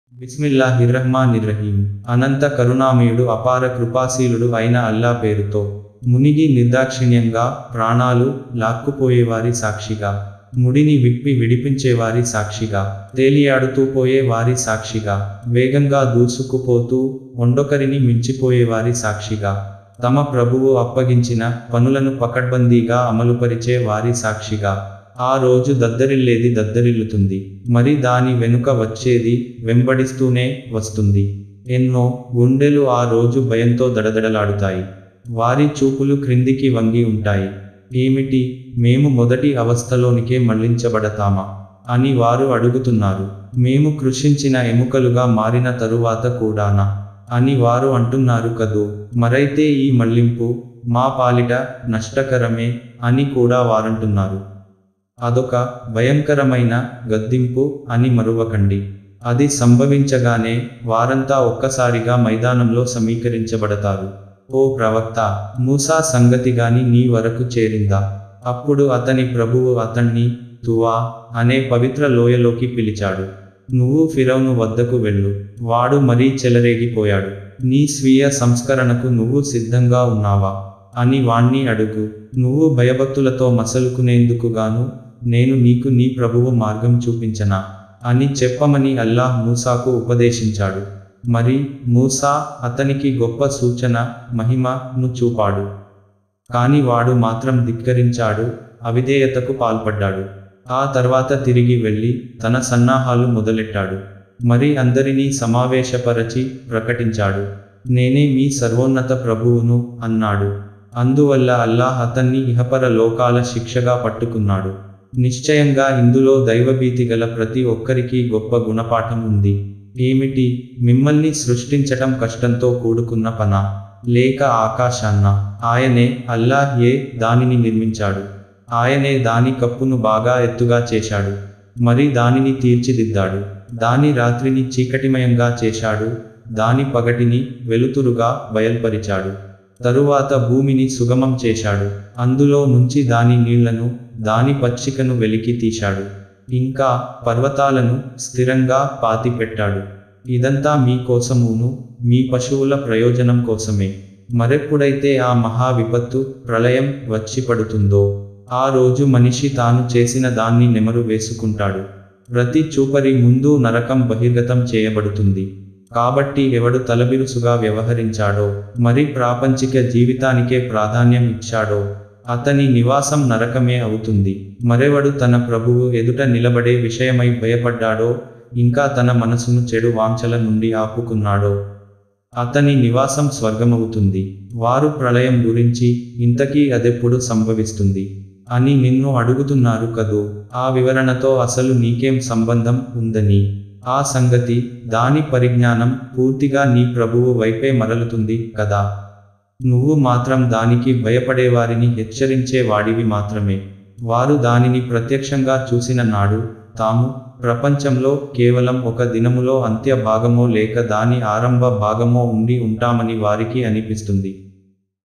బిస్మిల్లాహిర్రహ్మానిర్రహీం అనంత కరుణామయుడు అపార కృపాశీలుడు అయిన అల్లా పేరుతో మునిగి నిర్దాక్షిణ్యంగా ప్రాణాలు లాక్కుపోయేవారి సాక్షిగా ముడిని విప్పి విడిపించేవారి సాక్షిగా తేలియాడుతూ పోయే వారి సాక్షిగా వేగంగా దూసుకుపోతూ ఒండొకరిని మించిపోయేవారి సాక్షిగా తమ ప్రభువు అప్పగించిన పనులను పకడ్బందీగా అమలుపరిచే వారి సాక్షిగా ఆ రోజు దద్దరిల్లేది దద్దరిల్లుతుంది మరి దాని వెనుక వచ్చేది వెంబడిస్తూనే వస్తుంది ఎన్నో గుండెలు ఆ రోజు భయంతో దడదడలాడుతాయి వారి చూపులు క్రిందికి వంగి ఉంటాయి ఏమిటి మేము మొదటి అవస్థలోనికే మళ్లించబడతామా అని వారు అడుగుతున్నారు మేము కృషించిన ఎముకలుగా మారిన తరువాత కూడానా అని వారు అంటున్నారు కదూ మరైతే ఈ మళ్లింపు మా పాలిట నష్టకరమే అని కూడా వారంటున్నారు అదొక భయంకరమైన గద్దింపు అని మరువకండి అది సంభవించగానే వారంతా ఒక్కసారిగా మైదానంలో సమీకరించబడతారు ఓ ప్రవక్త మూసా సంగతిగాని నీ వరకు చేరిందా అప్పుడు అతని ప్రభువు అతన్ని తువా అనే పవిత్ర లోయలోకి పిలిచాడు నువ్వు ఫిరౌను వద్దకు వెళ్ళు వాడు మరీ చెలరేగిపోయాడు నీ స్వీయ సంస్కరణకు నువ్వు సిద్ధంగా ఉన్నావా అని వాణ్ణి అడుగు నువ్వు భయభక్తులతో మసలుకునేందుకుగాను నేను నీకు నీ ప్రభువు మార్గం చూపించనా అని చెప్పమని అల్లాహ్ మూసాకు ఉపదేశించాడు మరి మూసా అతనికి గొప్ప సూచన మహిమను చూపాడు కాని వాడు మాత్రం ధిక్కరించాడు అవిధేయతకు పాల్పడ్డాడు ఆ తర్వాత తిరిగి వెళ్ళి తన సన్నాహాలు మొదలెట్టాడు మరి అందరినీ సమావేశపరచి ప్రకటించాడు నేనే మీ సర్వోన్నత ప్రభువును అన్నాడు అందువల్ల అల్లాహ్ అతన్ని ఇహపర లోకాల శిక్షగా పట్టుకున్నాడు నిశ్చయంగా ఇందులో దైవభీతి గల ప్రతి ఒక్కరికి గొప్ప గుణపాఠం ఉంది ఏమిటి మిమ్మల్ని సృష్టించటం కష్టంతో కూడుకున్న పన లేక ఆకాశాన్న ఆయనే అల్లాహ్ ఏ దానిని నిర్మించాడు ఆయనే దాని కప్పును బాగా ఎత్తుగా చేశాడు మరి దానిని తీర్చిదిద్దాడు దాని రాత్రిని చీకటిమయంగా చేశాడు దాని పగటిని వెలుతురుగా బయల్పరిచాడు తరువాత భూమిని సుగమం చేశాడు అందులో నుంచి దాని నీళ్లను దాని పచ్చికను వెలికి తీశాడు ఇంకా పర్వతాలను స్థిరంగా పాతిపెట్టాడు ఇదంతా మీ కోసమును మీ పశువుల ప్రయోజనం కోసమే మరెప్పుడైతే ఆ మహా విపత్తు ప్రళయం వచ్చి పడుతుందో ఆ రోజు మనిషి తాను చేసిన దాన్ని నెమరు వేసుకుంటాడు ప్రతి చూపరి ముందు నరకం బహిర్గతం చేయబడుతుంది కాబట్టి ఎవడు తలబిరుసుగా వ్యవహరించాడో మరి ప్రాపంచిక జీవితానికే ప్రాధాన్యం ఇచ్చాడో అతని నివాసం నరకమే అవుతుంది మరెవడు తన ప్రభువు ఎదుట నిలబడే విషయమై భయపడ్డాడో ఇంకా తన మనసును చెడు వాంఛల నుండి ఆపుకున్నాడో అతని నివాసం స్వర్గమవుతుంది వారు ప్రళయం గురించి ఇంతకీ అదెప్పుడు సంభవిస్తుంది అని నిన్ను అడుగుతున్నారు కదూ ఆ వివరణతో అసలు నీకేం సంబంధం ఉందని ఆ సంగతి దాని పరిజ్ఞానం పూర్తిగా నీ ప్రభువు వైపే మరలుతుంది కదా నువ్వు మాత్రం దానికి భయపడేవారిని హెచ్చరించే వాడివి మాత్రమే వారు దానిని ప్రత్యక్షంగా చూసిన నాడు తాము ప్రపంచంలో కేవలం ఒక దినములో అంత్య భాగమో లేక దాని ఆరంభ భాగమో ఉండి ఉంటామని వారికి అనిపిస్తుంది